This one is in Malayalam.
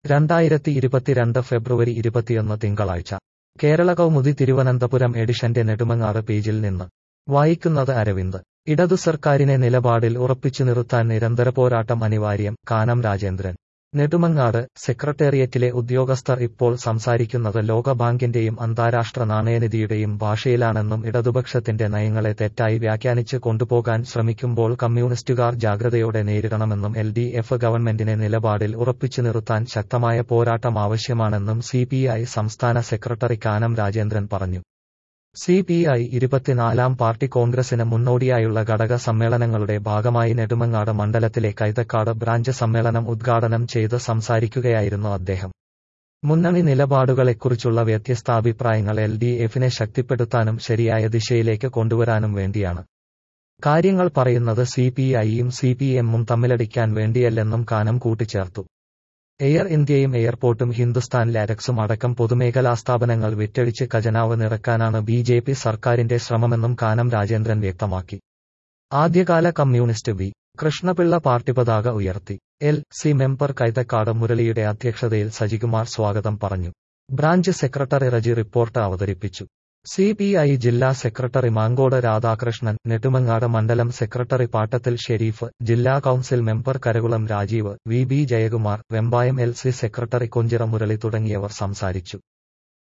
രണ്ടായിരത്തി ഇരുപത്തിരണ്ട് ഫെബ്രുവരി ഇരുപത്തിയൊന്ന് തിങ്കളാഴ്ച കേരള കൗമുദി തിരുവനന്തപുരം എഡിഷന്റെ നെടുമങ്ങാട് പേജിൽ നിന്ന് വായിക്കുന്നത് അരവിന്ദ് ഇടതു സർക്കാരിനെ നിലപാടിൽ ഉറപ്പിച്ചു നിർത്താൻ നിരന്തര പോരാട്ടം അനിവാര്യം കാനം രാജേന്ദ്രൻ നെടുമങ്ങാട് സെക്രട്ടേറിയറ്റിലെ ഉദ്യോഗസ്ഥർ ഇപ്പോൾ സംസാരിക്കുന്നത് ലോകബാങ്കിന്റെയും അന്താരാഷ്ട്ര നാണയനിധിയുടെയും ഭാഷയിലാണെന്നും ഇടതുപക്ഷത്തിന്റെ നയങ്ങളെ തെറ്റായി വ്യാഖ്യാനിച്ച് കൊണ്ടുപോകാൻ ശ്രമിക്കുമ്പോൾ കമ്മ്യൂണിസ്റ്റുകാർ ജാഗ്രതയോടെ നേരിടണമെന്നും എൽ ഡി എഫ് ഗവൺമെന്റിനെ നിലപാടിൽ ഉറപ്പിച്ചു നിർത്താൻ ശക്തമായ പോരാട്ടം ആവശ്യമാണെന്നും സി സംസ്ഥാന സെക്രട്ടറി കാനം രാജേന്ദ്രൻ പറഞ്ഞു സി പി ഐ ഇരുപത്തിനാലാം പാർട്ടി കോൺഗ്രസിന് മുന്നോടിയായുള്ള ഘടക സമ്മേളനങ്ങളുടെ ഭാഗമായി നെടുമങ്ങാട് മണ്ഡലത്തിലെ കൈതക്കാട് ബ്രാഞ്ച് സമ്മേളനം ഉദ്ഘാടനം ചെയ്ത് സംസാരിക്കുകയായിരുന്നു അദ്ദേഹം മുന്നണി നിലപാടുകളെക്കുറിച്ചുള്ള വ്യത്യസ്താഭിപ്രായങ്ങൾ എൽ ഡി എഫിനെ ശക്തിപ്പെടുത്താനും ശരിയായ ദിശയിലേക്ക് കൊണ്ടുവരാനും വേണ്ടിയാണ് കാര്യങ്ങൾ പറയുന്നത് സി പി ഐയും സി പി എമ്മും തമ്മിലടിക്കാൻ വേണ്ടിയല്ലെന്നും കാനം കൂട്ടിച്ചേർത്തു എയർ ഇന്ത്യയും എയർപോർട്ടും ഹിന്ദുസ്ഥാൻ ലാരക്സും അടക്കം പൊതുമേഖലാ സ്ഥാപനങ്ങൾ വിറ്റഴിച്ച് ഖജനാവ് നിറക്കാനാണ് ബി ജെ പി സർക്കാരിന്റെ ശ്രമമെന്നും കാനം രാജേന്ദ്രൻ വ്യക്തമാക്കി ആദ്യകാല കമ്മ്യൂണിസ്റ്റ് വി കൃഷ്ണപിള്ള പാർട്ടി പതാക ഉയർത്തി എൽ സി മെമ്പർ കൈതക്കാട് മുരളിയുടെ അധ്യക്ഷതയിൽ സജികുമാർ സ്വാഗതം പറഞ്ഞു ബ്രാഞ്ച് സെക്രട്ടറി റജി റിപ്പോർട്ട് അവതരിപ്പിച്ചു സി പി ഐ ജില്ലാ സെക്രട്ടറി മാങ്കോട് രാധാകൃഷ്ണൻ നെടുമങ്ങാട് മണ്ഡലം സെക്രട്ടറി പാട്ടത്തിൽ ഷെരീഫ് ജില്ലാ council member Karakulam Rajeev V B Jayakumar Vembayam L C secretary Konchira Murali തുടങ്ങിയവർ സംസാരിച്ചു